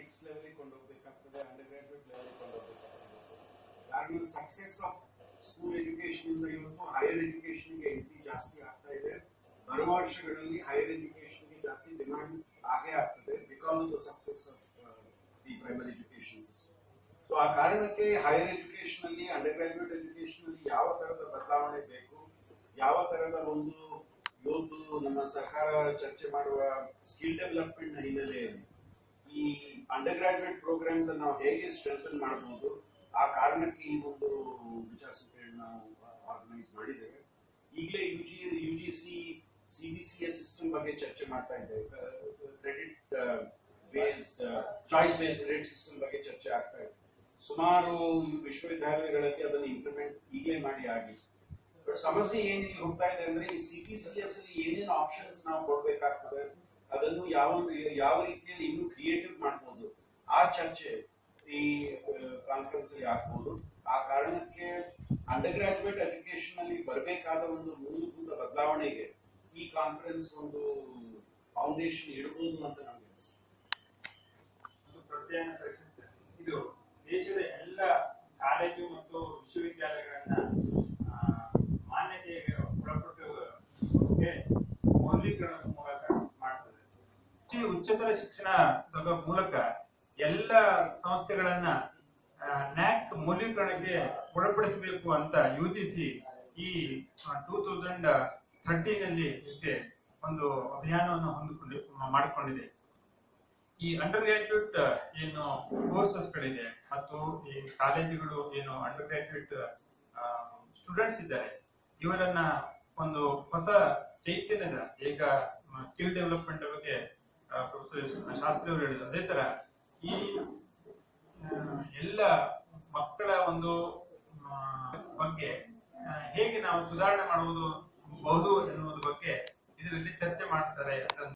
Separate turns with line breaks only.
next level ಕೊಂಡೋಗ್ಬೇಕಾಗ್ತದೆ undergraduate level ಕೊಂಡೋಗ್ಬೇಕಾಗ್ತದೆ ಕಾರಣ ಸಕ್ಸೆಸ್ ಆಫ್ ಸ್ಕೂಲ್ ಎಜುಕೇಶನ್ ಇಂದ ಇವತ್ತು ಹೈಯರ್ ಎಜುಕೇಶನ್ ಗೆ ಎಂಟ್ರಿ ಜಾಸ್ತಿ ಆಗ್ತಾ ಇದೆ ಬರುವ ವರ್ಷಗಳಲ್ಲಿ ಹೈಯರ್ ಎಜುಕೇಶನ್ ಗೆ ಜಾಸ್ತಿ ಡಿಮಾಂಡ್ ಆಗೇ ಆಗ್ತದೆ because of the success of the primary education system so ಆ ಕಾರಣಕ್ಕೆ ಹೈಯರ್ ಎಜುಕೇಶನ್ ಅಲ್ಲಿ ಅಂಡರ್ ಗ್ರಾಜುಯೇಟ್ ಎಜುಕೇಶನ್ ಅಲ್ಲಿ ಯಾವ ತರದ ಬದಲಾವಣೆ ಬೇಕು ಯಾವ ತರದ ಒಂದು ಇವತ್ತು ನಮ್ಮ ಸರ್ಕಾರ ಚರ್ಚೆ ಮಾಡುವ ಸ್ಕಿಲ್ ಡೆವಲಪ್ಮೆಂಟ್ ನ ಹಿನ್ನೆಲೆಯಲ್ಲಿ ಈ ಅಂಡರ್ ಗ್ರಾಜುಯೇಟ್ ಪ್ರೋಗ್ರಾಮ್ಸ್ ಅನ್ನು ನಾವು ಹೇಗೆ ಸ್ಟ್ರೆಂಥನ್ ಮಾಡಬಹುದು ಆ ಕಾರಣಕ್ಕೆ ಈ ಒಂದು ವಿಚಾರಸಭೆಯನ್ನು ನಾವು ಆರ್ಗನೈಸ್ ಮಾಡಿದ್ದೇವೆ ಈಗಲೇ U G U G C C B C S system ಬಗ್ಗೆ ಚರ್ಚೆ ಮಾಡ್ತಾ ಇದ್ದೇವೆ credit based choice based credit system ಬಗ್ಗೆ ಚರ್ಚೆ ಆಗ್ತಾ ಇದೆ ಸುಮಾರು ವಿಶ್ವವಿದ್ಯಾಲಯಗಳಲ್ಲಿ ಅದನ್ನು ಇಂಪ್ಲಿಮೆಂಟ್ ಈಗಲೇ ಮಾಡಿ ಆಗಿದೆ ಬಟ್ ಸಮಸ್ಯೆ ಏನ್ ಇಲ್ಲಿ ಹೋಗ್ತಾ ಇದೆ ಅಂದ್ರೆ ಈ ಸಿ ಪಿ ಸಿ ಎಸ್ ಅಲ್ಲಿ ಏನೇನು ಆಪ್ಷನ್ಸ್ ನಾವು ಕೊಡ್ಬೇಕಾಗ್ತದೆ ಅದನ್ನು ಯಾವ ಯಾವ ರೀತಿಯಲ್ಲಿ ಇನ್ನೂ ಕ್ರಿಯೇಟಿವ್ ಮಾಡ್ಬೋದು ಆ ಚರ್ಚೆ ಈ ಕಾನ್ಫರೆನ್ಸ್ ಅಲ್ಲಿ ಆಗ್ಬೋದು ಆ ಕಾರಣಕ್ಕೆ ಅಂಡರ್ ಗ್ರಾಜುಯೇಟ್ ಎಜುಕೇಶನ್ ಅಲ್ಲಿ ಬರಬೇಕಾದ ಒಂದು ಮೂಲಭೂತ ಬದಲಾವಣೆಗೆ ಈ ಕಾನ್ಫರೆನ್ಸ್ ಒಂದು ಫೌಂಡೇಶನ್ ಇಡಬಹುದು ಅಂತ ನಮ್ಗೆ ಅನಿಸ್ತದೆ
ಒಂದು ಪ್ರತ್ಯಯನ ಪ್ರಶಸ್ತಿ ಇದು ದೇಶದ ಎಲ್ಲ ಕಾಲೇಜು ಮತ್ತು ವಿಶ್ವವಿದ್ಯಾಲಯಗಳನ್ನ ಆ, ಮಾನ್ಯತೆಗೆ ಒಳಪಟ್ಟುಗೆ ಮೌಲ್ಯೀಕರಣದ ಮೂಲಕ ಮಾಡ್ತದೆ ಈ ಉಚ್ಚತರ ಶಿಕ್ಷಣದ ಮೂಲಕ ಎಲ್ಲ ಸಂಸ್ಥೆಗಳನ್ನ ನ್ಯಾಕ್ ಮೌಲ್ಯೀಕರಣಕ್ಕೆ ಒಳಪಡಿಸಬೇಕು ಅಂತ ಯುಜಿಸಿ ಈ ಟೂ ತೌಸಂಡ್ ಥರ್ಟೀನ್ ಅಲ್ಲಿ ಇದಕ್ಕೆ ಒಂದು ಅಭಿಯಾನವನ್ನು ಹೊಂದಿಕೊಂಡು ಮಾಡಿಕೊಂಡಿದೆ ಈ ಅಂಡರ್ ಗ್ರಾಜುಯೇಟ್ ಏನು ಕೋರ್ಸಸ್ ಗಳಿದೆ ಮತ್ತು ಈ ಕಾಲೇಜುಗಳು ಏನು ಅಂಡರ್ ಗ್ರಾಜುಯೇಟ್ ಸ್ಟೂಡೆಂಟ್ಸ್ ಇದ್ದಾರೆ ಇವರನ್ನ ಒಂದು ಹೊಸ ಚೈತನ್ಯದ ಈಗ ಸ್ಕಿಲ್ ಡೆವಲಪ್ಮೆಂಟ್ ಬಗ್ಗೆ ಪ್ರೊಫೆಸರ್ ಶಾಸ್ತ್ರಿ ಅವರು ಹೇಳಿದ್ರು ಅದೇ ತರ ಈ ಆ, ಎಲ್ಲ ಮಕ್ಕಳ ಒಂದು ಆ, ಬಗ್ಗೆ ಆ, ಹೇಗೆ ನಾವು ಸುಧಾರಣೆ ಮಾಡುವುದು ಬಹುದು ಎನ್ನುವುದ್ರ ಬಗ್ಗೆ ಇದರಲ್ಲಿ ಚರ್ಚೆ ಮಾಡ್ತಾರೆ ಅಂತ